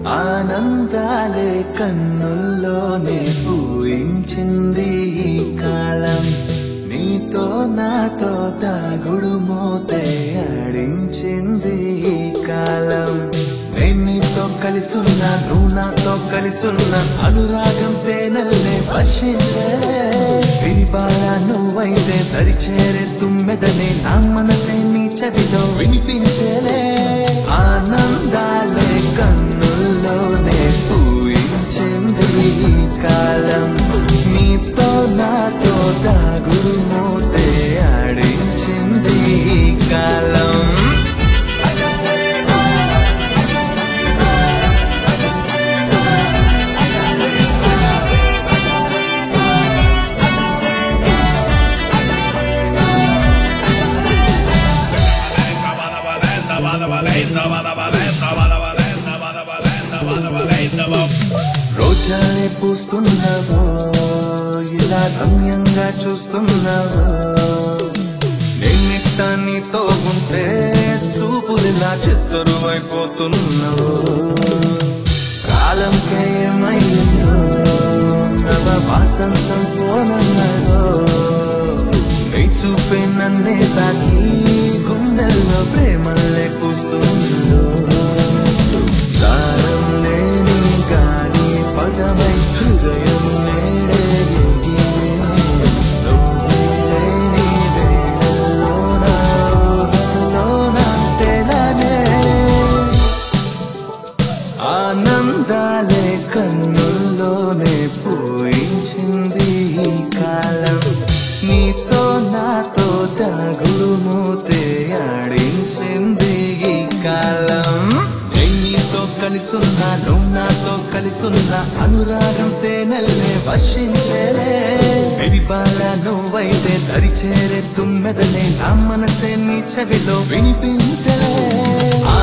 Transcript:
ఆనందాలే కన్నుల్లోనే పూయించింది ఈ కాలం నీతో నాతో తాగుడు మోతే ఆడించింది ఈ కాలం నేను నీతో కలిసున్నా నువ్వు నాతో కలిసున్నా అనురాగం తేనెల్నే వర్షించలే విరిపాల నువ్వైతే దరిచేరే తుమ్మెదనే నా మనసే నీ చదిలో వినిపించలే ఆనందాలే కన్నుల్లోనే పూయించింది ఈ కాలం నీతో నాతో దాగుడు మోతే ఆడించింది ఈ కాలం రోజాలే పూస్తున్నావో ఇలా రమ్యంగా చూస్తున్నావో నేనిట్ట నీతో ఉంటే చూపులిలా చిత్తరువైపోతున్నావో కాలంకే ఏమైందో నవ వాసంతం పోనన్నారో నీ చూపే నన్నే తాకి గుండెల్లో ప్రేమల్లే కూస్తుందో దారం లేని గాలి పదమై హృదయం నేడే ఎగిరే. నువ్వు లేని వేళల్లోన ఊహల్లోన తెలనే. ఆనందాలే కన్నుల్లోనే పూయించింది ఈ కాలం నీతో నాతో దాగుడు మూతే ఆడించింది ఈ కాలం నేను నీతో కలిసున్నా నువ్వు నాతో కలిసున్నా అనురాగం తేనెల్నే వర్షించేలే బాల నువ్వైతే దరిచేరే తుమ్మెదనే నా మనసే నీ చెవిలో వినిపించలే